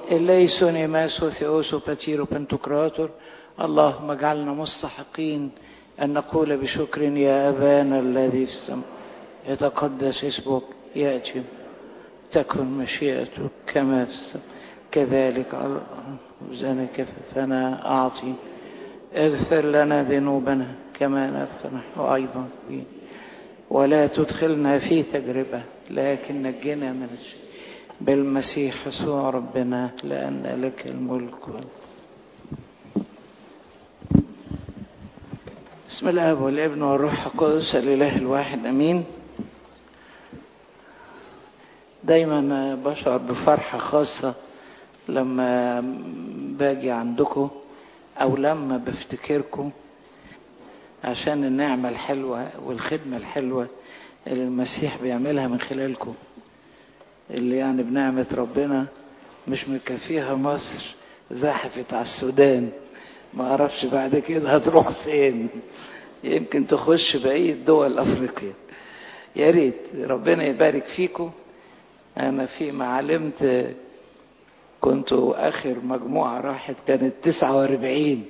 إليسون إماسو ثيوسو باتيرو بنتوكراتور اللهم اجعلنا مستحقين أن نقول بشكر يا أبانا الذي في السماء يتقدس اسمك يأتي تكن مشيئتك كما في السماء كذلك على خبزنا كففنا أعطي اغفر لنا ذنوبنا كما نغفر نحن أيضا فيه ولا تدخلنا في تجربة لكن نجنا من الشيء بالمسيح يسوع ربنا لأن لك الملك بسم الاب والابن والروح القدس الاله الواحد امين دايما بشعر بفرحه خاصه لما باجي عندكم او لما بفتكركم عشان النعمه الحلوه والخدمه الحلوه اللي المسيح بيعملها من خلالكم اللي يعني بنعمه ربنا مش مكفيها مصر زحفت على السودان ما اعرفش بعد كده هتروح فين يمكن تخش بقية دول افريقيا يا ريت ربنا يبارك فيكم انا فيما علمت كنت اخر مجموعة راحت كانت تسعة واربعين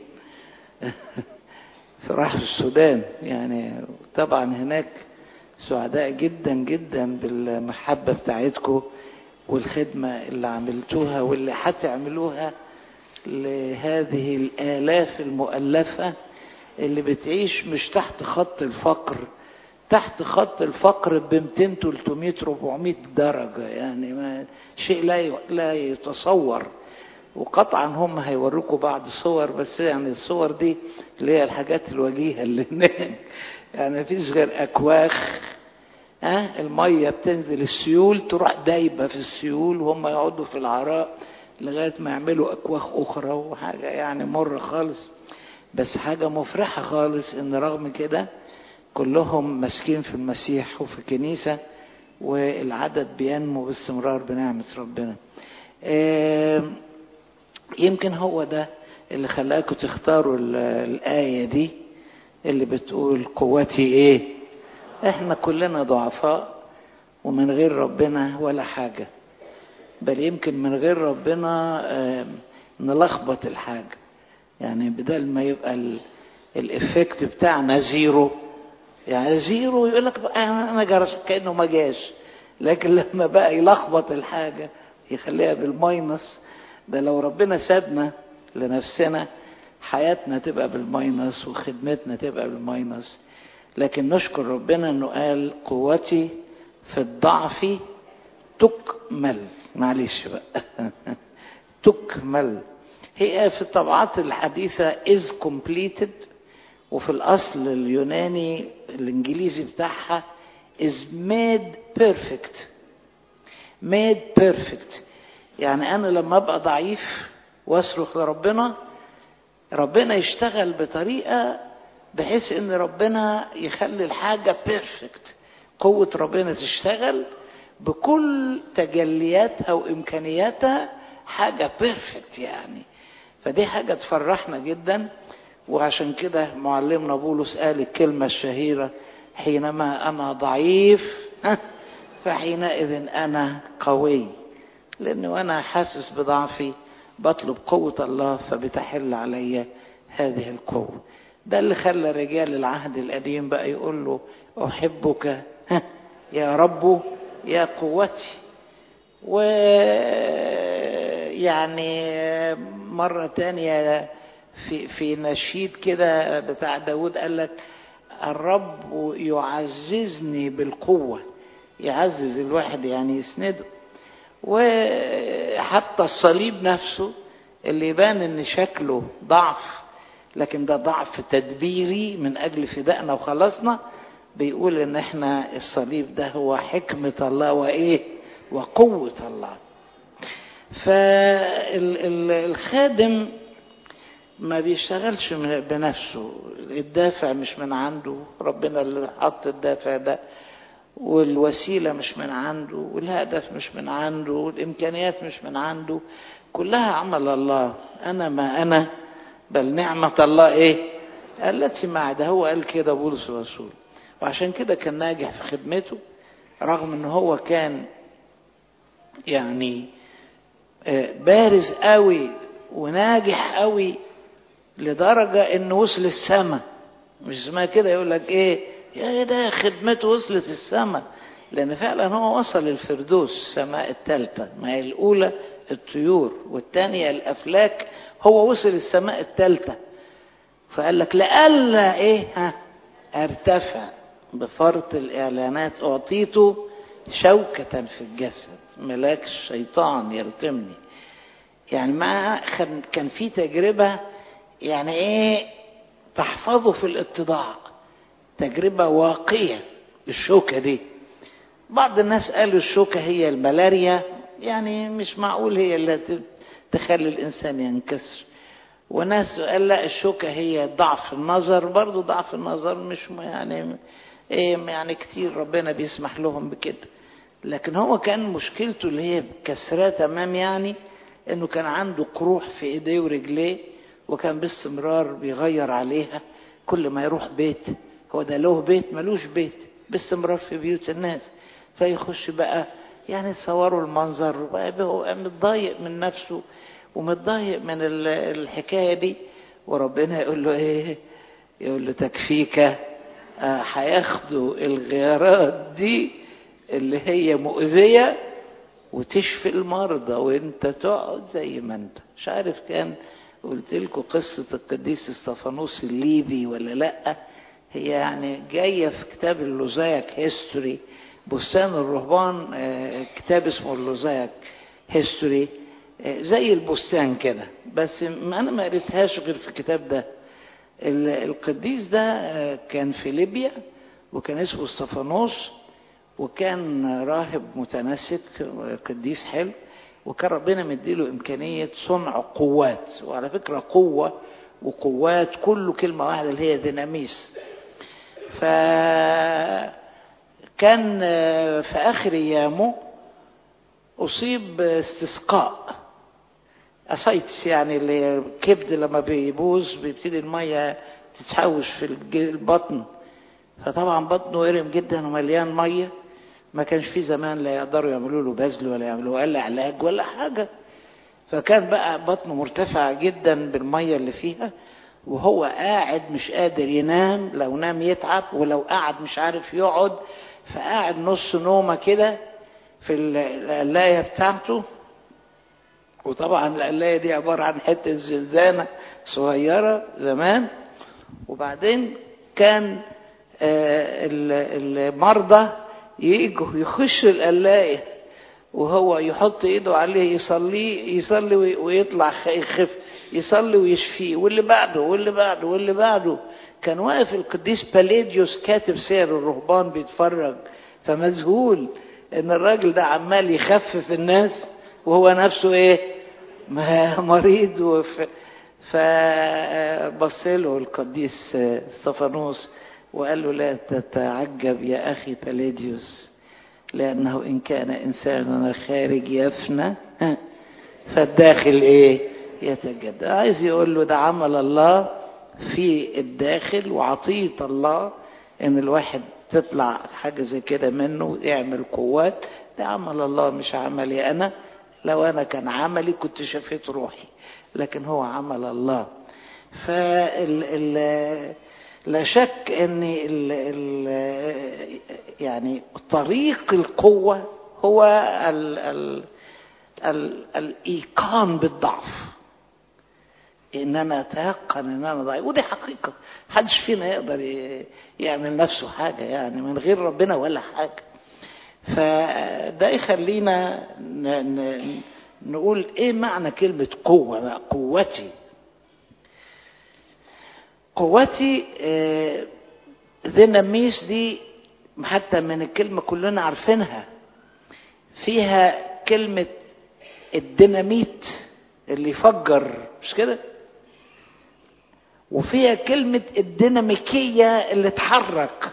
راحوا السودان يعني طبعا هناك سعداء جدا جدا بالمحبة بتاعتكم والخدمة اللي عملتوها واللي هتعملوها لهذه الآلاف المؤلفة اللي بتعيش مش تحت خط الفقر تحت خط الفقر ب 200 300 400 درجة يعني ما شيء لا لا يتصور وقطعا هم هيوروكوا بعض صور بس يعني الصور دي اللي هي الحاجات الوجيهة اللي هناك يعني مفيش غير أكواخ ها المية بتنزل السيول تروح دايبة في السيول وهم يقعدوا في العراء لغاية ما يعملوا أكواخ أخرى وحاجة يعني مرة خالص بس حاجة مفرحة خالص إن رغم كده كلهم ماسكين في المسيح وفي الكنيسة والعدد بينمو باستمرار بنعمة ربنا يمكن هو ده اللي خلاكم تختاروا الآية دي اللي بتقول قوتي إيه إحنا كلنا ضعفاء ومن غير ربنا ولا حاجة بل يمكن من غير ربنا نلخبط الحاجة يعني بدل ما يبقى الافكت بتاعنا زيرو يعني زيرو يقول لك انا جرس كانه ما جاش لكن لما بقى يلخبط الحاجه يخليها بالماينس ده لو ربنا سابنا لنفسنا حياتنا تبقى بالماينس وخدمتنا تبقى بالماينس لكن نشكر ربنا انه قال قوتي في الضعف تكمل معلش بقى تكمل هي في الطبعات الحديثة is completed وفي الأصل اليوناني الإنجليزي بتاعها is made perfect made perfect يعني أنا لما أبقى ضعيف وأصرخ لربنا ربنا يشتغل بطريقة بحيث إن ربنا يخلي الحاجة perfect قوة ربنا تشتغل بكل تجلياتها وإمكانياتها حاجة بيرفكت يعني فدي حاجة تفرحنا جدا وعشان كده معلمنا بولس قال الكلمة الشهيرة حينما أنا ضعيف فحينئذ أنا قوي لأنه أنا حاسس بضعفي بطلب قوة الله فبتحل علي هذه القوة ده اللي خلى رجال العهد القديم بقى يقول له أحبك يا رب يا قوتي و يعني مرة تانية في, في نشيد كده بتاع داود قال لك الرب يعززني بالقوة يعزز الواحد يعني يسنده وحتى الصليب نفسه اللي يبان ان شكله ضعف لكن ده ضعف تدبيري من اجل فدائنا وخلاصنا بيقول ان احنا الصليب ده هو حكمة الله وايه وقوة الله فالخادم ما بيشتغلش بنفسه الدافع مش من عنده ربنا اللي حط الدافع ده والوسيلة مش من عنده والهدف مش من عنده والإمكانيات مش من عنده كلها عمل الله أنا ما أنا بل نعمة الله إيه التي معي ده هو قال كده بولس الرسول وعشان كده كان ناجح في خدمته رغم ان هو كان يعني بارز قوي وناجح قوي لدرجة انه وصل السماء مش اسمها كده يقول لك ايه يا ده خدمته وصلت السماء لان فعلا هو وصل الفردوس السماء الثالثة ما هي الاولى الطيور والثانية الافلاك هو وصل السماء الثالثة فقال لك لألا ايه ها ارتفع بفرط الاعلانات اعطيته شوكة في الجسد ملاك الشيطان يرتمني يعني ما كان في تجربة يعني ايه تحفظه في الاتضاع تجربة واقية الشوكة دي بعض الناس قالوا الشوكة هي الملاريا يعني مش معقول هي اللي تخلي الإنسان ينكسر وناس قال لا الشوكة هي ضعف النظر برضو ضعف النظر مش يعني ايه يعني كتير ربنا بيسمح لهم بكده لكن هو كان مشكلته اللي هي كسراه تمام يعني انه كان عنده قروح في ايديه ورجليه وكان باستمرار بيغير عليها كل ما يروح بيت هو ده له بيت ملوش بيت باستمرار في بيوت الناس فيخش بقى يعني تصوروا المنظر بقى هو متضايق من نفسه ومتضايق من الحكايه دي وربنا يقول له ايه يقول له تكفيك هياخدوا الغيارات دي اللي هي مؤذيه وتشفي المرضى وانت تقعد زي ما انت مش عارف كان قلت لكم قصة القديس استفانوس الليبي ولا لا هي يعني جاية في كتاب اللوزايك هيستوري بستان الرهبان كتاب اسمه اللوزايك هيستوري زي البستان كده بس انا ما قريتهاش غير في الكتاب ده القديس ده كان في ليبيا وكان اسمه استفانوس وكان راهب متنسك قديس حلو وكان ربنا مديله إمكانية صنع قوات وعلى فكرة قوة وقوات كله كلمة واحدة اللي هي ديناميس فكان في آخر أيامه أصيب استسقاء أسايتس يعني اللي الكبد لما بيبوظ بيبتدي المية تتحوش في البطن فطبعا بطنه ورم جدا ومليان ميه ما كانش في زمان لا يقدروا يعملوا له بذل ولا يعملوا ولا علاج ولا حاجه فكان بقى بطنه مرتفع جدا بالميه اللي فيها وهو قاعد مش قادر ينام لو نام يتعب ولو قعد مش عارف يقعد فقاعد نص نومه كده في القلايه بتاعته وطبعا القلايه دي عباره عن حته زنزانه صغيره زمان وبعدين كان المرضى يجوا يخشوا القلاية وهو يحط ايده عليه يصلي يصلي ويطلع يخف يصلي ويشفيه واللي بعده واللي بعده واللي بعده كان واقف القديس باليديوس كاتب سير الرهبان بيتفرج فمذهول ان الراجل ده عمال يخفف الناس وهو نفسه ايه مريض وف... فبص له القديس استفانوس وقال له لا تتعجب يا أخي بليديوس لأنه إن كان إنساننا الخارج يفنى فالداخل إيه يتجدد عايز يقول له ده عمل الله في الداخل وعطية الله إن الواحد تطلع حاجة زي كده منه يعمل قوات ده عمل الله مش عملي أنا لو أنا كان عملي كنت شفيت روحي لكن هو عمل الله فال ال لا شك ان ال ال يعني طريق القوة هو ال ال ال الايقان بالضعف ان انا اتيقن ان انا ضعيف ودي حقيقة محدش فينا يقدر يعمل نفسه حاجة يعني من غير ربنا ولا حاجة فده يخلينا نقول ايه معنى كلمة قوة بقى قوتي قوتي ذنميس دي حتى من الكلمة كلنا عارفينها فيها كلمة الديناميت اللي يفجر مش كده وفيها كلمة الديناميكية اللي تحرك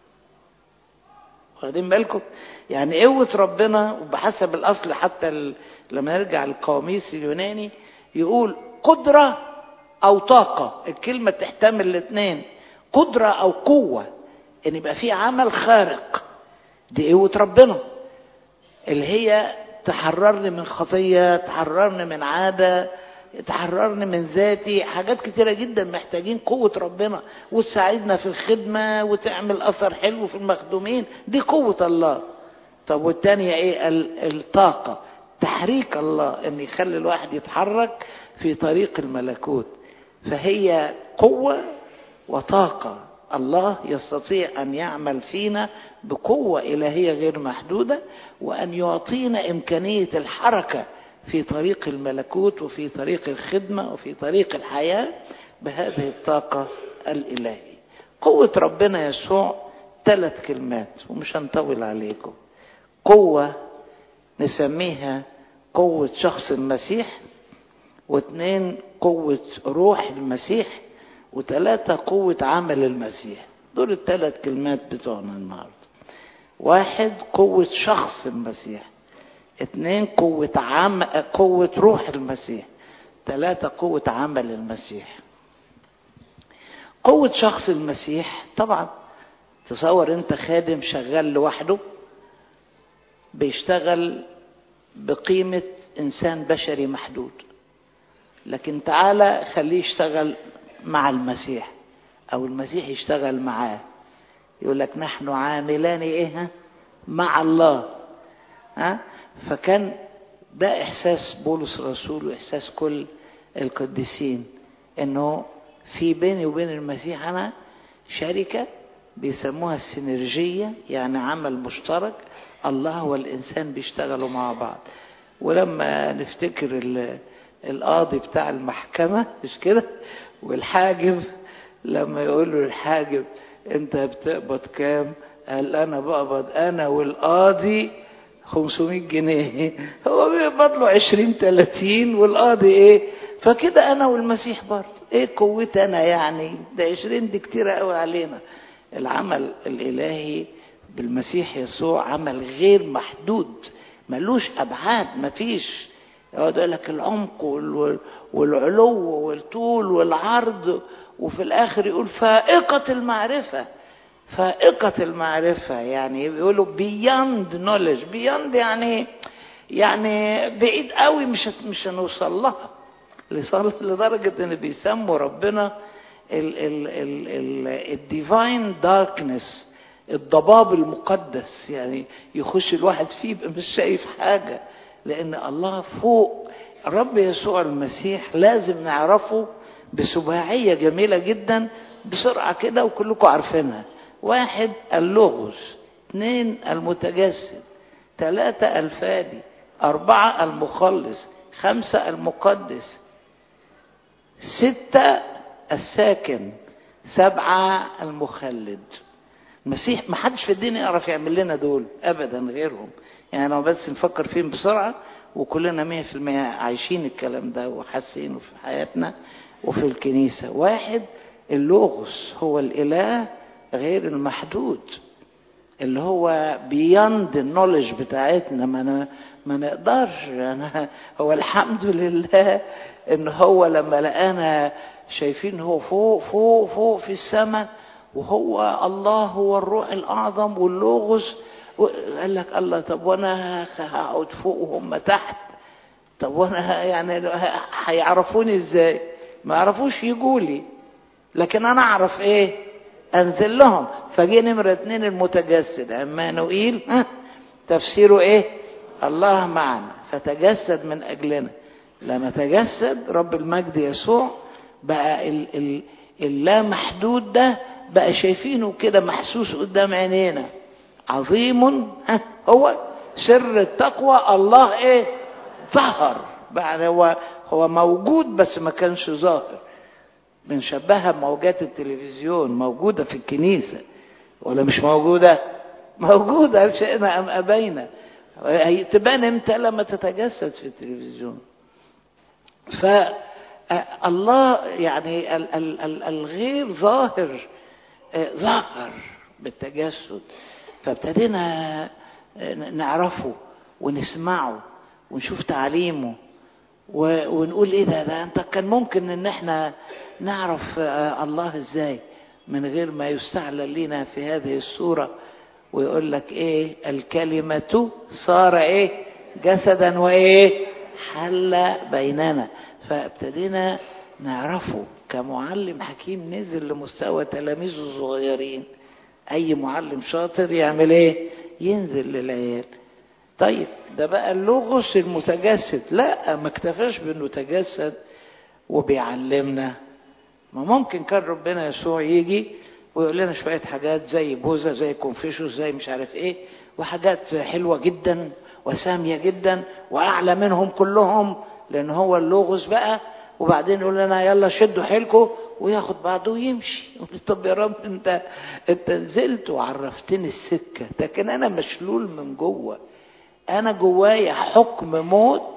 واخدين بالكم يعني قوة ربنا وبحسب الأصل حتى ال... لما نرجع للقواميس اليوناني يقول قدرة أو طاقة الكلمة تحتمل الاثنين قدرة أو قوة إن يبقى في عمل خارق دي قوة ربنا اللي هي تحررني من خطية تحررني من عادة تحررني من ذاتي حاجات كتيرة جدا محتاجين قوة ربنا وتساعدنا في الخدمة وتعمل أثر حلو في المخدومين دي قوة الله طب والتانية ايه الطاقة تحريك الله ان يخلي الواحد يتحرك في طريق الملكوت فهي قوة وطاقة الله يستطيع أن يعمل فينا بقوة إلهية غير محدودة وأن يعطينا إمكانية الحركة في طريق الملكوت وفي طريق الخدمة وفي طريق الحياة بهذه الطاقة الإلهية قوة ربنا يسوع ثلاث كلمات ومش هنطول عليكم قوة نسميها قوة شخص المسيح واثنين قوة روح المسيح وثلاثة قوة عمل المسيح دول الثلاث كلمات بتوعنا النهاردة واحد قوة شخص المسيح اثنين قوة عم قوة روح المسيح ثلاثة قوة عمل المسيح قوة شخص المسيح طبعا تصور انت خادم شغال لوحده بيشتغل بقيمة انسان بشري محدود لكن تعالى خليه يشتغل مع المسيح او المسيح يشتغل معاه يقول لك نحن عاملان ايه مع الله ها فكان ده احساس بولس الرسول واحساس كل القديسين انه في بيني وبين المسيح انا شركه بيسموها السينرجيه يعني عمل مشترك الله والانسان بيشتغلوا مع بعض ولما نفتكر القاضي بتاع المحكمه مش كده والحاجب لما يقول له الحاجب انت بتقبض كام قال انا بقبض انا والقاضي 500 جنيه هو بيقبض له 20 30 والقاضي ايه فكده انا والمسيح برضه ايه قوتي انا يعني ده 20 دي كتير قوي علينا العمل الالهي بالمسيح يسوع عمل غير محدود ملوش ابعاد مفيش يقعد يقول لك العمق والعلو والطول والعرض وفي الاخر يقول فائقة المعرفة فائقة المعرفة يعني بيقولوا beyond knowledge beyond يعني يعني بعيد قوي مش مش هنوصل لها لدرجة ان بيسموا ربنا الديفاين داركنس الضباب المقدس يعني يخش الواحد فيه يبقى مش شايف حاجة لأن الله فوق الرب يسوع المسيح لازم نعرفه بسباعية جميلة جدا بسرعة كده وكلكم عارفينها واحد اللغز اثنين المتجسد ثلاثة الفادي أربعة المخلص خمسة المقدس ستة الساكن سبعة المخلد المسيح ما حدش في الدنيا يعرف يعمل لنا دول ابدا غيرهم يعني لو بس نفكر فيهم بسرعه وكلنا مية في المية عايشين الكلام ده وحاسينه في حياتنا وفي الكنيسة واحد اللوغوس هو الإله غير المحدود اللي هو بياند النولج بتاعتنا ما أنا ما نقدرش أنا هو الحمد لله إن هو لما لقانا شايفين هو فوق فوق فوق في السماء وهو الله هو الروح الأعظم واللوغوس قال لك الله طب وانا هقعد فوق وهم تحت طب وانا يعني هيعرفوني ازاي ما يعرفوش يجوا لي لكن انا اعرف ايه انزل لهم فجي نمرة اتنين المتجسد عمانوئيل ها تفسيره ايه الله معنا فتجسد من اجلنا لما تجسد رب المجد يسوع بقى ال ال اللا محدود ده بقى شايفينه كده محسوس قدام عينينا عظيم هو سر التقوى الله ايه ظهر يعني هو هو موجود بس ما كانش ظاهر بنشبهها بموجات التلفزيون موجودة في الكنيسة ولا مش موجودة موجودة شئنا أم أبينا تبان امتى لما تتجسد في التلفزيون فالله يعني ال ال ال الغير ظاهر ظهر بالتجسد فابتدينا نعرفه ونسمعه ونشوف تعليمه ونقول ايه ده ده انت كان ممكن ان احنا نعرف الله ازاي من غير ما يستعلن لنا في هذه الصورة ويقول لك ايه الكلمة صار ايه جسدا وايه حل بيننا فابتدينا نعرفه كمعلم حكيم نزل لمستوى تلاميذه الصغيرين اي معلم شاطر يعمل ايه ينزل للعيال طيب ده بقى اللغز المتجسد لا ما اكتفاش بانه تجسد وبيعلمنا ما ممكن كان ربنا يسوع يجي ويقول لنا شوية حاجات زي بوذا زي كونفوشيوس زي مش عارف ايه وحاجات حلوة جدا وسامية جدا وأعلى منهم كلهم لأن هو اللغز بقى وبعدين يقول لنا يلا شدوا حيلكم وياخد بعضه ويمشي يقول طب يا رب انت انت نزلت وعرفتني السكة لكن أنا مشلول من جوه أنا جوايا حكم موت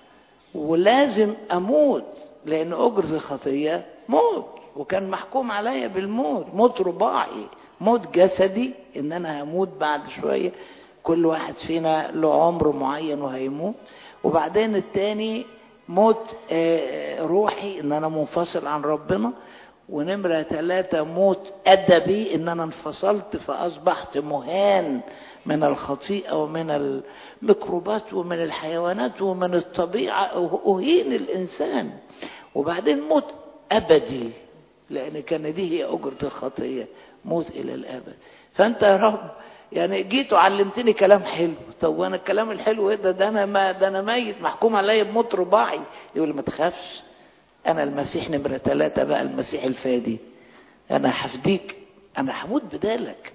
ولازم أموت لأن أجرة الخطية موت وكان محكوم عليا بالموت موت رباعي موت جسدي ان انا هموت بعد شويه كل واحد فينا له عمر معين وهيموت وبعدين التاني موت روحي ان انا منفصل عن ربنا ونمرة ثلاثة موت أدبي إن أنا انفصلت فأصبحت مهان من الخطيئة ومن الميكروبات ومن الحيوانات ومن الطبيعة أهين الإنسان وبعدين موت أبدي لأن كان دي هي أجرة الخطية موت إلى الأبد فأنت يا رب يعني جيت وعلمتني كلام حلو طب وانا الكلام الحلو ايه ده ده انا ما ده انا ميت محكوم عليا بموت رباعي يقول ما تخافش انا المسيح نمرة ثلاثة بقى المسيح الفادي انا هفديك انا هموت بدالك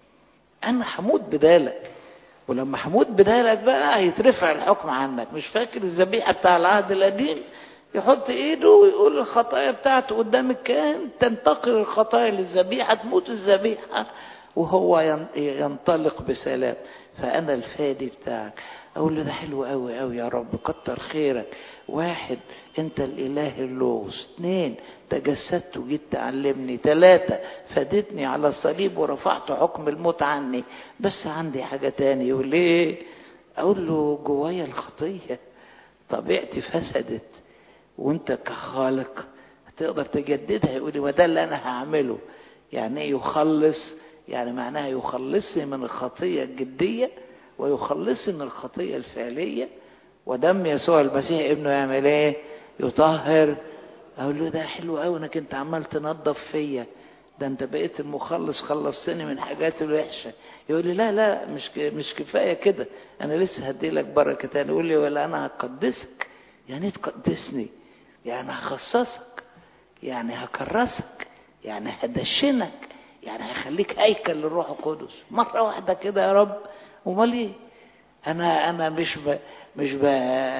انا هموت بدالك ولما هموت بدالك بقى هيترفع الحكم عنك مش فاكر الذبيحة بتاع العهد القديم يحط ايده ويقول الخطايا بتاعته قدام الكاهن تنتقل الخطايا للذبيحة تموت الذبيحة وهو ينطلق بسلام فأنا الفادي بتاعك أقول له ده حلو قوي قوي يا رب كتر خيرك واحد أنت الإله اللغز اثنين تجسدت وجيت تعلمني ثلاثة فادتني على الصليب ورفعت حكم الموت عني بس عندي حاجة تاني يقول ايه أقول له جوايا الخطية طبيعتي فسدت وانت كخالق تقدر تجددها يقول لي وده اللي انا هعمله يعني ايه يخلص يعني معناها يخلصني من الخطية الجدية ويخلصني من الخطية الفعلية ودم يسوع المسيح ابنه يعمل ايه يطهر اقول له ده حلو قوي انك انت عمال تنظف فيا ده انت بقيت المخلص خلصتني من حاجات الوحشه يقول لي لا لا مش مش كفايه كده انا لسه هدي لك بركه تاني يقول لي ولا انا هقدسك يعني ايه تقدسني يعني هخصصك يعني هكرسك يعني هدشنك يعني هخليك هيكل للروح القدس مرة واحدة كده يا رب امال ايه انا انا مش ب... مش ب...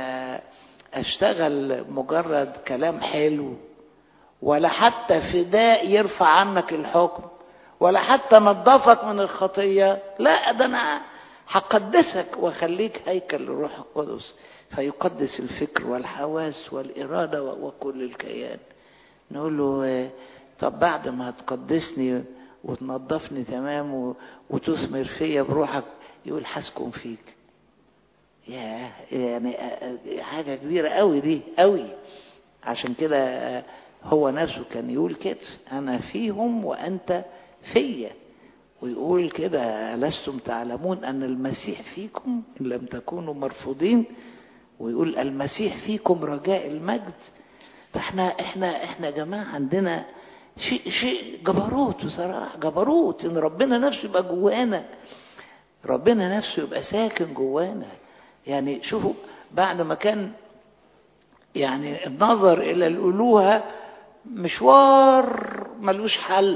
اشتغل مجرد كلام حلو ولا حتى فداء يرفع عنك الحكم ولا حتى نظفك من الخطية لا ده انا هقدسك واخليك هيكل للروح القدس فيقدس الفكر والحواس والإرادة وكل الكيان نقول له طب بعد ما هتقدسني وتنظفني تمام وتثمر فيا بروحك يقول حسكن فيك يا يعني حاجة كبيرة قوي دي قوي عشان كده هو نفسه كان يقول كده أنا فيهم وأنت فيا ويقول كده لستم تعلمون أن المسيح فيكم إن لم تكونوا مرفوضين ويقول المسيح فيكم رجاء المجد فاحنا احنا احنا يا جماعه عندنا شيء شيء جبروت بصراحه جبروت ان ربنا نفسه يبقى جوانا ربنا نفسه يبقى ساكن جوانا يعني شوفوا بعد ما كان يعني النظر الى الالوهه مشوار ملوش حل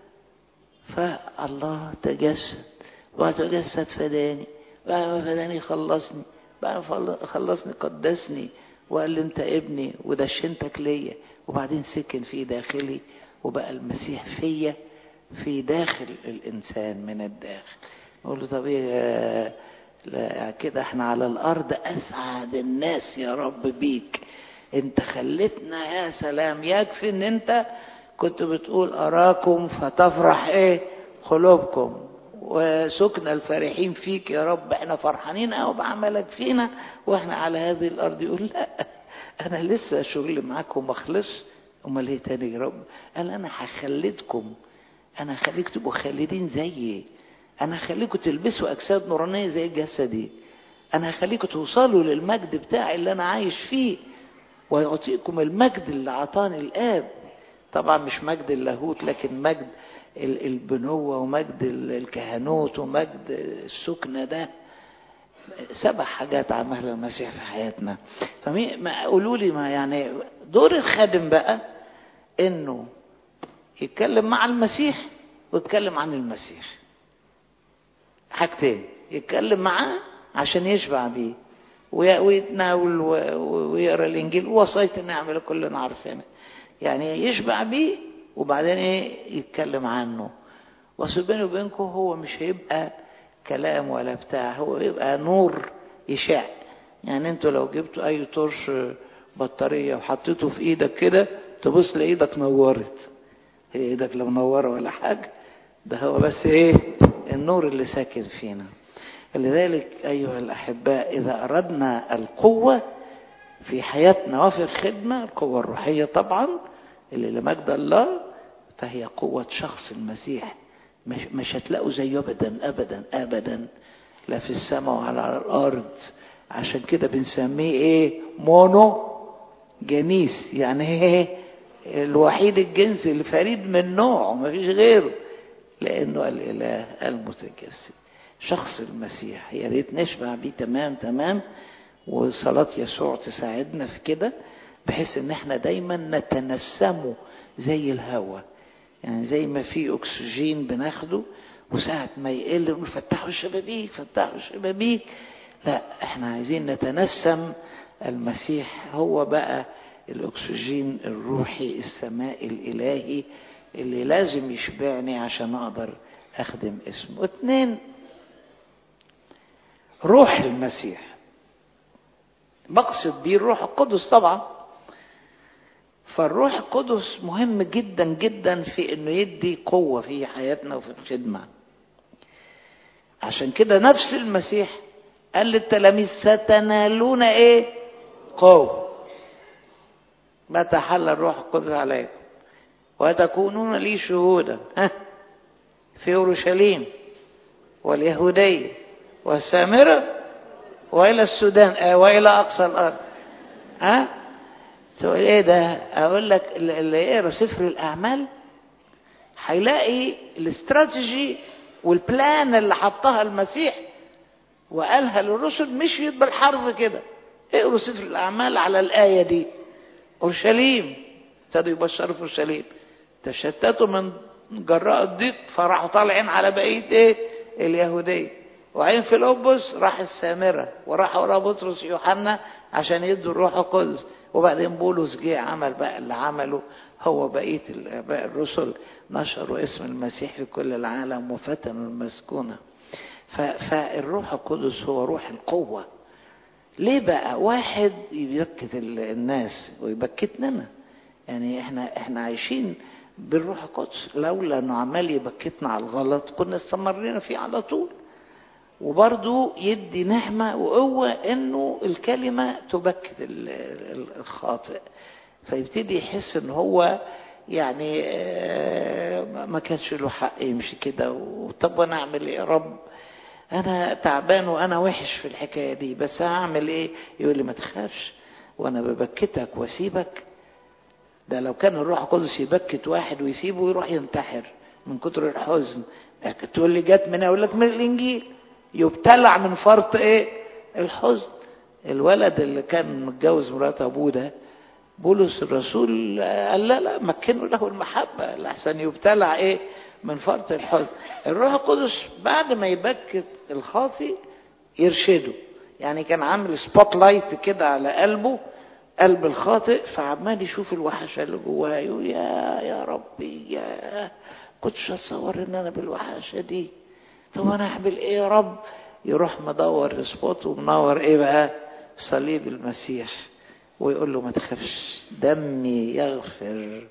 فالله تجسد وتجسد فداني بعد ما فداني خلصني بعد ما خلصني قدسني وقال لي انت ابني ودشنتك ليا وبعدين سكن في داخلي وبقى المسيح فيا في داخل الانسان من الداخل نقول له طب ايه لا كده احنا على الارض اسعد الناس يا رب بيك انت خلتنا يا سلام يكفي ان انت كنت بتقول اراكم فتفرح ايه قلوبكم وسكن الفرحين فيك يا رب احنا فرحانين قوي بعملك فينا واحنا على هذه الارض يقول لا انا لسه شغل معاكم ما خلص امال ايه تاني يا رب قال انا هخلدكم انا هخليك تبقوا خالدين زيي انا هخليكم تلبسوا اجساد نورانيه زي جسدي انا هخليكم توصلوا للمجد بتاعي اللي انا عايش فيه ويعطيكم المجد اللي اعطاني الاب طبعا مش مجد اللاهوت لكن مجد البنوة ومجد الكهنوت ومجد السكنة ده سبع حاجات عملها المسيح في حياتنا فمي ما قولوا لي ما يعني دور الخادم بقى انه يتكلم مع المسيح ويتكلم عن المسيح حاجتين يتكلم معاه عشان يشبع بيه ويتناول ويقرا الانجيل ووصيه النعمه اللي كلنا عارفينها يعني يشبع بيه وبعدين ايه يتكلم عنه واصل بيني وبينكم هو مش هيبقى كلام ولا بتاع هو يبقى نور يشع يعني انتوا لو جبتوا اي طرش بطارية وحطيته في ايدك كده تبص لايدك نورت هي ايدك لو منورة ولا حاجة ده هو بس ايه النور اللي ساكن فينا لذلك ايها الاحباء اذا اردنا القوة في حياتنا وفي الخدمة القوة الروحية طبعا اللي لمجد الله فهي قوة شخص المسيح مش, مش هتلاقوا زيه ابدا ابدا ابدا لا في السماء ولا على الارض عشان كده بنسميه ايه مونو جنيس يعني ايه الوحيد الجنس اللي فريد من نوعه ما فيش غيره لانه الاله المتجسد شخص المسيح يا ريت نشبع بيه تمام تمام وصلاة يسوع تساعدنا في كده بحيث ان احنا دايما نتنسمه زي الهواء يعني زي ما في اكسجين بناخده وساعة ما يقل نقول فتحوا الشبابيك فتحوا الشبابيك لا احنا عايزين نتنسم المسيح هو بقى الاكسجين الروحي السماء الالهي اللي لازم يشبعني عشان اقدر اخدم اسمه اتنين روح المسيح بقصد بيه الروح القدس طبعا فالروح القدس مهم جدا جدا في انه يدي قوه في حياتنا وفي الخدمه عشان كده نفس المسيح قال للتلاميذ ستنالون ايه قوه متى حل الروح القدس عليكم وتكونون لي شهودا في اورشليم واليهوديه والسامره والى السودان آه والى اقصى الارض ها تقول ايه ده اقول لك اللي يقرا سفر الاعمال هيلاقي الاستراتيجي والبلان اللي حطها المسيح وقالها للرسل مشيت بالحرف كده اقروا سفر الاعمال على الايه دي اورشليم ابتدوا يبشروا في اورشليم تشتتوا من جراء الضيق فراحوا طالعين على بقيه ايه اليهوديه وعين في القبس راح السامره وراح وراه بطرس يوحنا عشان يدوا الروح القدس وبعدين بولس جه عمل بقى اللي عمله هو بقيه الاباء الرسل نشروا اسم المسيح في كل العالم وفتنوا المسكونه فالروح القدس هو روح القوه ليه بقى واحد يبكت الناس ويبكتنا انا يعني احنا احنا عايشين بالروح القدس لولا انه عمال يبكتنا على الغلط كنا استمرينا فيه على طول وبرضه يدي نعمة وقوة انه الكلمة تبكت الخاطئ فيبتدي يحس ان هو يعني ما كانش له حق يمشي كده طب انا اعمل ايه يا رب انا تعبان وانا وحش في الحكاية دي بس هعمل ايه يقول لي ما تخافش وانا ببكتك واسيبك ده لو كان الروح القدس يبكت واحد ويسيبه ويروح ينتحر من كتر الحزن تقول لي جت من اقول لك من الانجيل يبتلع من فرط ايه الحزن الولد اللي كان متجوز مرات ابوه ده بولس الرسول قال لا لا مكنوا له المحبة لحسن يبتلع ايه من فرط الحزن الروح القدس بعد ما يبكت الخاطي يرشده يعني كان عامل سبوت لايت كده على قلبه قلب الخاطئ فعمال يشوف الوحشة اللي جواه يقول يا يا ربي يا كنتش اتصور ان انا بالوحشة دي طب انا اعمل ايه يا رب يروح مدور السبوت ومنور ايه بقى صليب المسيح ويقول له ما تخافش دمي يغفر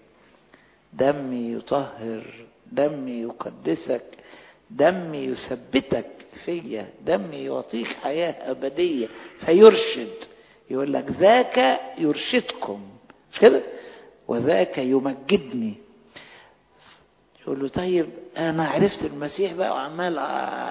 دمي يطهر دمي يقدسك دمي يثبتك فيا دمي يعطيك حياة أبدية فيرشد يقول لك ذاك يرشدكم مش كده وذاك يمجدني يقول له طيب انا عرفت المسيح بقى وعمال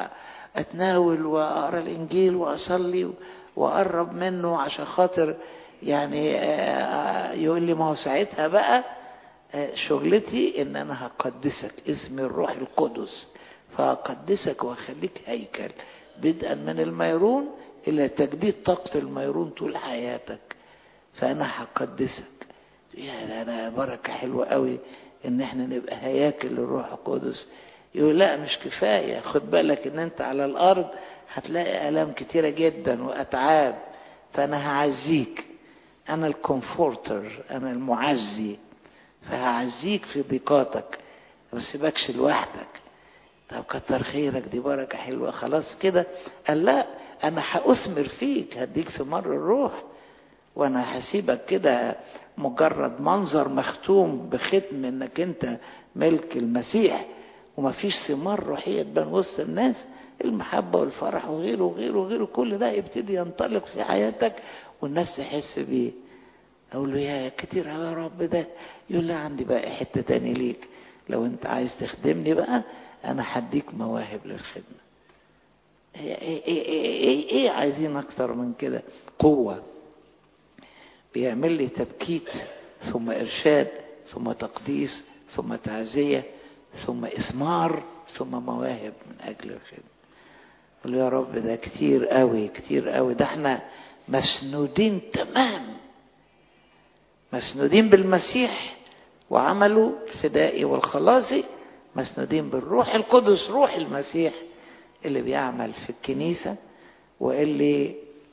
اتناول واقرا الانجيل واصلي واقرب منه عشان خاطر يعني يقول لي ما هو ساعتها بقى شغلتي ان انا هقدسك اسم الروح القدس فاقدسك واخليك هيكل بدءا من الميرون الى تجديد طاقه الميرون طول حياتك فانا هقدسك يا ده بركه حلوه قوي ان احنا نبقى هياكل للروح القدس يقول لا مش كفايه خد بالك ان انت على الارض هتلاقي الام كتيره جدا واتعاب فانا هعزيك انا الكونفورتر انا المعزي فهعزيك في ضيقاتك ما سيبكش لوحدك طب كتر خيرك دي بركه حلوه خلاص كده قال لا انا هاثمر فيك هديك ثمار الروح وانا هسيبك كده مجرد منظر مختوم بختم انك انت ملك المسيح ومفيش ثمار روحيه تبان وسط الناس المحبه والفرح وغيره وغيره وغيره كل ده يبتدي ينطلق في حياتك والناس تحس بيه اقول له يا كتير يا رب ده يقول لي عندي بقى حته تاني ليك لو انت عايز تخدمني بقى انا هديك مواهب للخدمه ايه, إيه, إيه, إيه, إيه عايزين اكتر من كده قوه بيعمل لي تبكيت ثم ارشاد ثم تقديس ثم تعزيه ثم اثمار ثم مواهب من اجل الخدمه قال يا رب ده كتير قوي كتير قوي ده احنا مسنودين تمام مسنودين بالمسيح وعمله الفدائي والخلاصي مسنودين بالروح القدس روح المسيح اللي بيعمل في الكنيسة واللي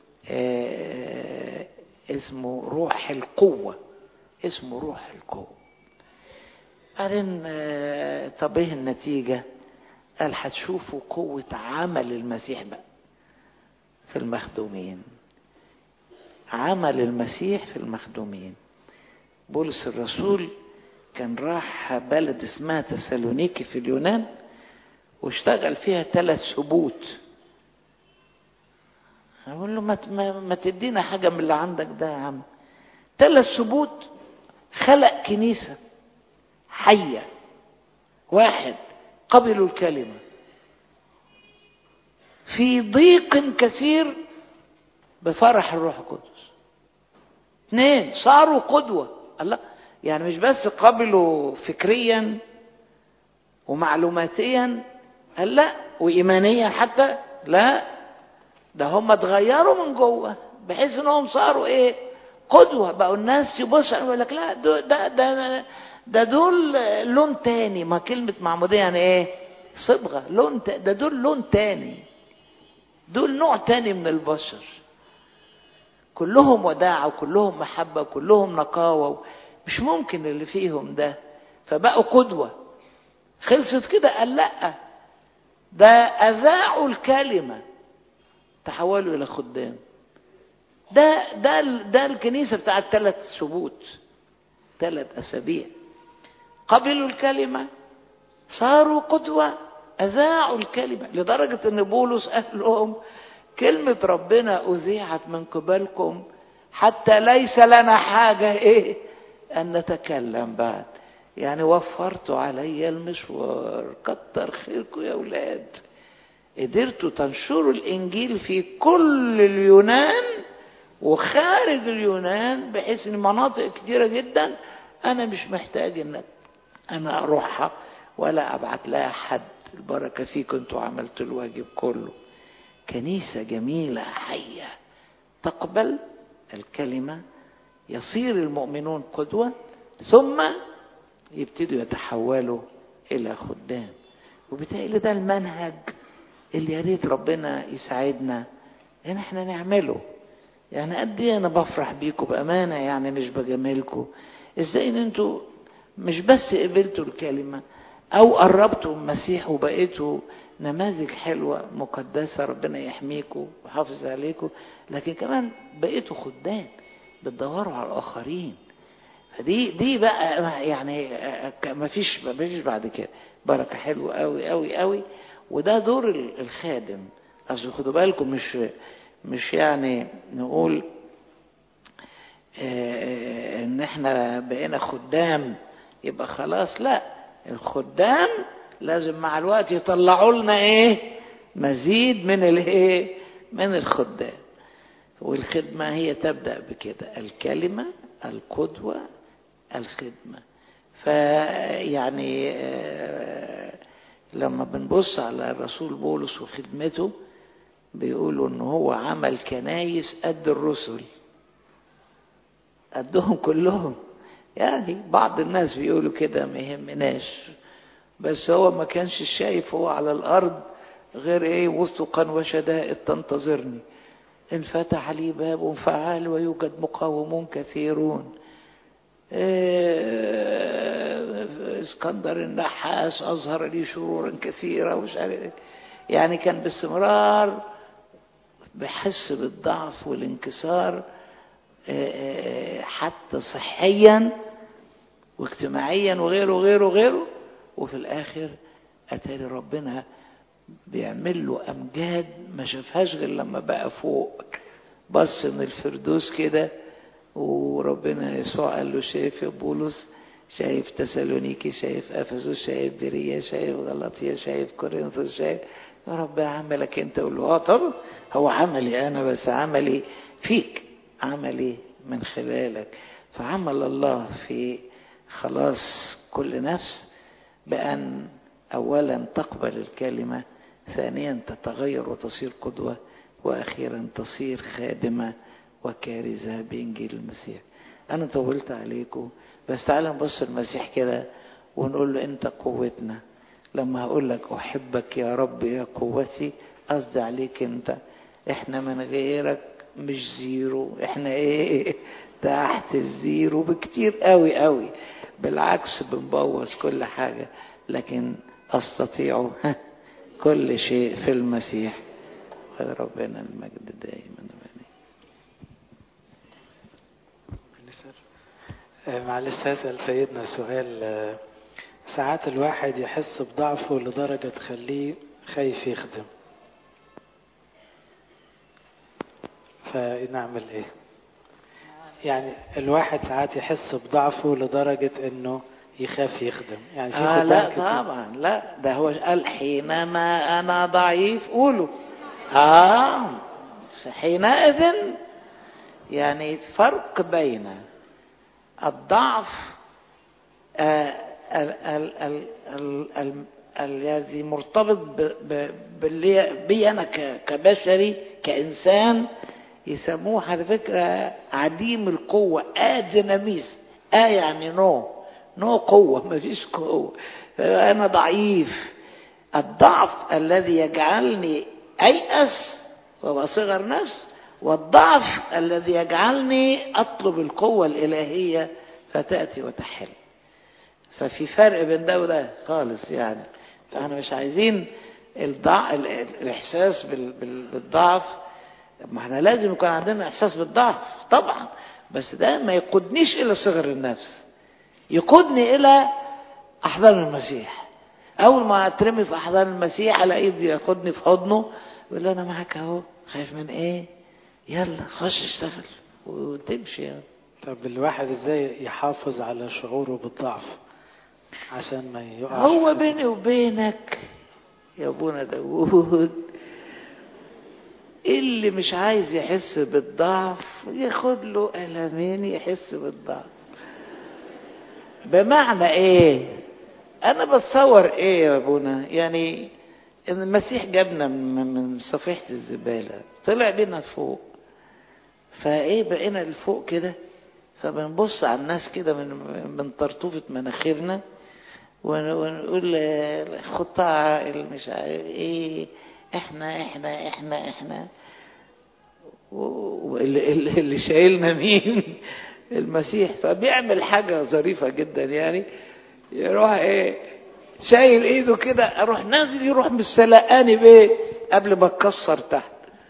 آه اسمه روح القوة اسمه روح القوة بعدين آه طب ايه النتيجة قال هتشوفوا قوة عمل المسيح بقى في المخدومين عمل المسيح في المخدومين بولس الرسول كان راح بلد اسمها تسالونيكي في اليونان واشتغل فيها ثلاث سبوت اقول له ما, ما, ما تدينا حاجه من اللي عندك ده يا عم ثلاث سبوت خلق كنيسه حيه واحد قبلوا الكلمه في ضيق كثير بفرح الروح القدس اثنين صاروا قدوه الله يعني مش بس قبلوا فكريا ومعلوماتيا قال لا وايمانيا حتى لا ده هم اتغيروا من جوه بحيث انهم صاروا ايه قدوه بقوا الناس يبص يقول لك لا ده ده ده, ده دول لون تاني ما كلمه معموديه يعني ايه صبغه لون ده دول لون تاني دول نوع تاني من البشر كلهم وداعة وكلهم محبة وكلهم نقاوة مش ممكن اللي فيهم ده فبقوا قدوة خلصت كده قال لا ده أذاعوا الكلمة تحولوا إلى خدام ده ده ده الكنيسة بتاعت ثلاث سبوت ثلاث أسابيع قبلوا الكلمة صاروا قدوة أذاعوا الكلمة لدرجة أن بولس قال لهم كلمة ربنا أذيعت من قبلكم حتى ليس لنا حاجة إيه أن نتكلم بعد يعني وفرتوا علي المشوار كتر خيركم يا أولاد قدرتوا تنشروا الإنجيل في كل اليونان وخارج اليونان بحيث ان مناطق كتيرة جدا انا مش محتاج ان انا اروحها ولا ابعت لها حد البركة فيكم انتوا عملتوا الواجب كله كنيسة جميلة حية تقبل الكلمة يصير المؤمنون قدوة ثم يبتدوا يتحولوا إلى خدام وبالتالي ده المنهج اللي يا ريت ربنا يساعدنا ان احنا نعمله يعني قد ايه انا بفرح بيكم بامانه يعني مش بجاملكم ازاي ان انتوا مش بس قبلتوا الكلمه او قربتوا من المسيح وبقيتوا نماذج حلوه مقدسه ربنا يحميكم ويحافظ عليكم لكن كمان بقيتوا خدام بتدوروا على الاخرين فدي دي بقى يعني ما فيش ما فيش بعد كده بركه حلوه قوي قوي قوي وده دور الخادم اصل خدوا بالكم مش مش يعني نقول ان احنا بقينا خدام يبقى خلاص لا الخدام لازم مع الوقت يطلعوا لنا ايه مزيد من الايه من الخدام والخدمة هي تبدأ بكده الكلمة القدوة الخدمة فيعني لما بنبص على الرسول بولس وخدمته بيقولوا ان هو عمل كنايس قد الرسل قدهم كلهم يعني بعض الناس بيقولوا كده ما يهمناش بس هو ما كانش شايف هو على الارض غير ايه وثقا وشدائد تنتظرني انفتح لي باب فعال ويوجد مقاومون كثيرون إيه اسكندر النحاس اظهر لي شرورا كثيره ومش عارف يعني كان باستمرار بحس بالضعف والانكسار إيه حتى صحيا واجتماعيا وغيره وغيره وغيره وفي الاخر اتاري ربنا بيعمل له امجاد ما شافهاش غير لما بقى فوق بص من الفردوس كده وربنا يسوع قال له شايف يا بولس شايف تسالونيكي شايف افسس شايف بريا شايف غلطيا شايف كورنثوس شايف يا رب عملك انت قول له اه طبعا هو عملي انا بس عملي فيك عملي من خلالك فعمل الله في خلاص كل نفس بأن أولا تقبل الكلمة ثانيا تتغير وتصير قدوة وأخيرا تصير خادمة وكارزة بإنجيل المسيح أنا طولت عليكم بس تعالى نبص المسيح كده ونقول له أنت قوتنا لما هقول لك أحبك يا رب يا قوتي قصدي عليك أنت إحنا من غيرك مش زيرو إحنا إيه تحت الزيرو بكتير قوي قوي بالعكس بنبوظ كل حاجة لكن أستطيع كل شيء في المسيح ربنا المجد دائما معلش هسأل سيدنا سؤال ساعات الواحد يحس بضعفه لدرجة تخليه خايف يخدم فنعمل ايه يعني الواحد ساعات يحس بضعفه لدرجة انه يخاف يخدم يعني في آه خدام لا كتير طبعا لا ده هو قال حينما انا ضعيف قولوا اه حينئذ يعني فرق بين الضعف آه ال ال ال ال ال الذي مرتبط ب- ب- باللي بي انا ك- كبشري كانسان يسموه على فكره عديم القوه اديناميس اه يعني نو نو قوه ما فيش قوه انا ضعيف الضعف الذي يجعلني ايأس وابقى صغر نفس والضعف الذي يجعلني اطلب القوه الالهيه فتاتي وتحل ففي فرق بين ده وده خالص يعني فاحنا مش عايزين الضع... ال- ال- الاحساس بال... بال... بالضعف ما احنا لازم يكون عندنا احساس بالضعف طبعا بس ده ما يقودنيش الى صغر النفس يقودني الى احضان المسيح اول ما اترمي في احضان المسيح الاقيه بياخدني في حضنه يقول لي انا معاك اهو خايف من ايه يلا خش اشتغل وتمشي يعني. طب الواحد ازاي يحافظ على شعوره بالضعف عشان ما يقعش هو في- بيني وبينك يا ابونا داوود اللي مش عايز يحس بالضعف ياخد له قلمين يحس بالضعف بمعنى ايه انا بتصور ايه يا ابونا يعني ان المسيح جابنا من من صفيحة الزبالة طلع بينا فوق فايه بقينا لفوق كده فبنبص على الناس كده من من طرطوفة مناخيرنا ون- ونقول آه، خطاع مش عارف ايه احنا احنا احنا احنا و- واللي اللي- اللي شايلنا مين المسيح فبيعمل حاجة ظريفة جدا يعني يروح ايه شايل ايده كده اروح نازل يروح مستلقاني بايه قبل ما اتكسر تحت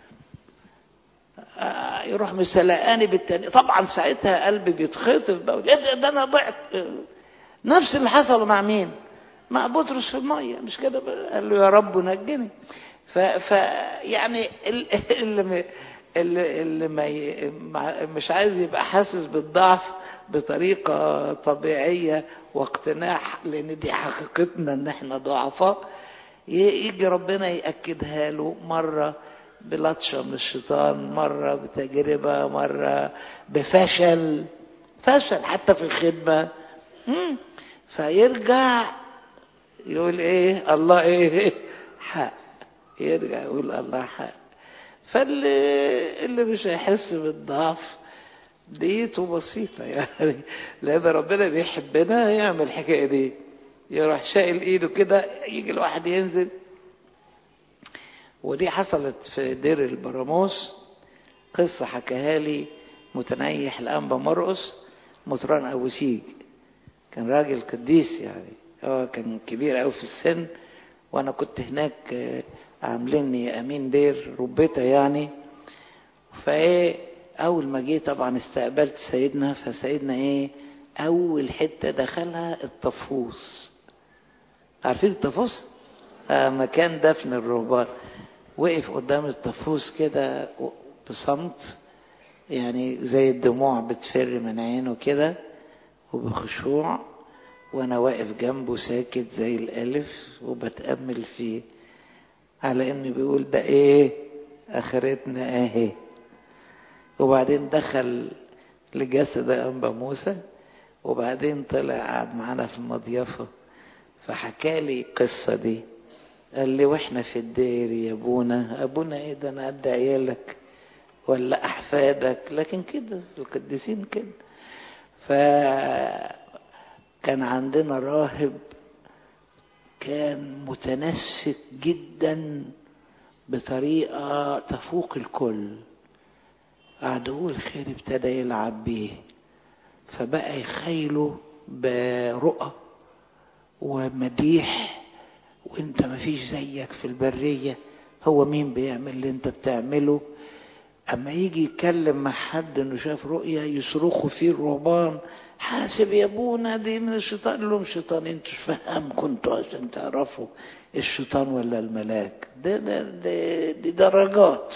آه، يروح مسلقاني بالتاني طبعا ساعتها قلبي بيتخطف بقى إيه ده, ده انا ضعت نفس اللي حصل مع مين مع بطرس في الميه مش كده بقى؟ قال له يا رب نجني ف, ف يعني ال- اللي م- اللي, اللي ما ي- مع- مش عايز يبقى حاسس بالضعف بطريقه طبيعيه واقتناع لان دي حقيقتنا ان احنا ضعفاء يجي ربنا يأكدها له مرة بلطشة من الشيطان مرة بتجربة مرة بفشل فشل حتى في الخدمة مم. فيرجع يقول ايه الله ايه حق يرجع يقول الله حق فاللي اللي مش هيحس بالضعف ديته بسيطة يعني لأن ربنا بيحبنا يعمل الحكاية دي يروح شايل ايده كده يجي الواحد ينزل ودي حصلت في دير البراموس قصة حكاها لي متنيح الأنبا مرقس مطران أبو سيج كان راجل قديس يعني هو كان كبير أوي في السن وأنا كنت هناك عامليني أمين دير ربيته يعني فإيه أول ما جه طبعا استقبلت سيدنا فسيدنا إيه أول حتة دخلها الطفوس عارفين الطفوس؟ آه مكان دفن الرهبان وقف قدام الطفوس كده بصمت يعني زي الدموع بتفر من عينه كده وبخشوع وانا واقف جنبه ساكت زي الالف وبتامل فيه على انه بيقول ده ايه اخرتنا اهي وبعدين دخل لجسد انبا موسى وبعدين طلع قعد معانا في المضيفه فحكى لي القصه دي قال لي واحنا في الدير يا ابونا ابونا ايه ده انا قد عيالك ولا احفادك لكن كده القديسين كده فكان عندنا راهب كان متنسك جدا بطريقة تفوق الكل عدو الخير ابتدى يلعب بيه فبقى يخيله برؤى ومديح وانت مفيش زيك في البرية هو مين بيعمل اللي انت بتعمله اما يجي يتكلم مع حد انه شاف رؤية يصرخوا فيه الرهبان حاسب يا ابونا دي من الشيطان لهم شيطان انتوا مش فاهم كنتوا عشان تعرفوا الشيطان ولا الملاك ده ده ده دي درجات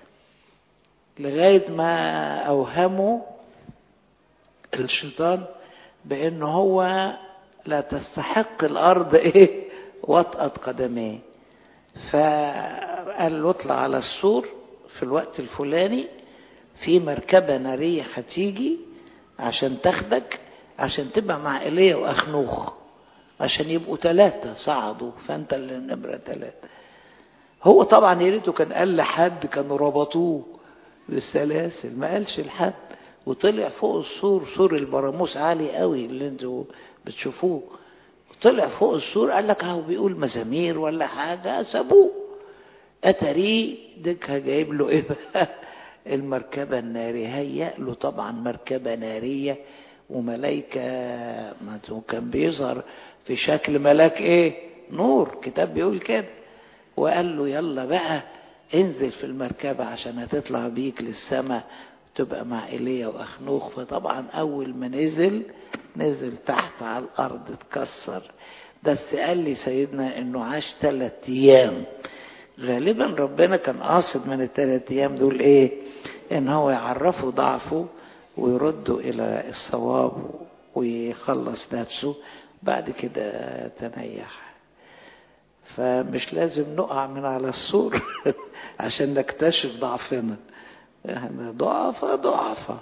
لغاية ما اوهموا الشيطان بانه هو لا تستحق الارض ايه وطأة قدميه فقال له اطلع على السور في الوقت الفلاني في مركبة نارية هتيجي عشان تاخدك عشان تبقى مع ايليا واخنوخ عشان يبقوا ثلاثة صعدوا فانت اللي نمرة ثلاثة هو طبعا يا ريته كان قال لحد كانوا ربطوه بالسلاسل ما قالش لحد وطلع فوق السور سور البراموس عالي قوي اللي انتوا بتشوفوه طلع فوق السور قال لك اهو بيقول مزامير ولا حاجة سابوه اتري ديكها جايب له ايه بقى المركبة النارية هيأ له طبعا مركبة نارية وملايكة ما كان بيظهر في شكل ملاك ايه نور كتاب بيقول كده وقال له يلا بقى انزل في المركبة عشان هتطلع بيك للسماء تبقى مع ايليا واخنوخ فطبعا اول ما نزل نزل تحت على الارض اتكسر بس قال لي سيدنا انه عاش ثلاث ايام غالبا ربنا كان قاصد من الثلاث ايام دول ايه ان هو يعرفه ضعفه ويرده الى الصواب ويخلص نفسه بعد كده تنيح فمش لازم نقع من على السور عشان نكتشف ضعفنا احنا ضعفة ضعفة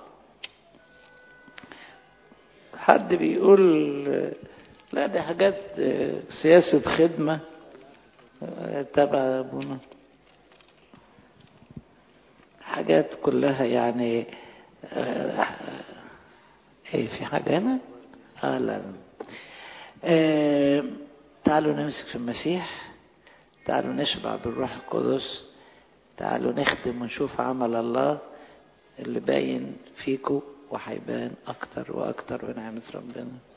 حد بيقول لا دي حاجات سياسة خدمة تبع ابونا حاجات كلها يعني ايه في حاجة هنا؟ اه لا آه تعالوا نمسك في المسيح تعالوا نشبع بالروح القدس تعالوا نخدم ونشوف عمل الله اللي باين فيكم وهيبان اكتر واكتر بنعمة ربنا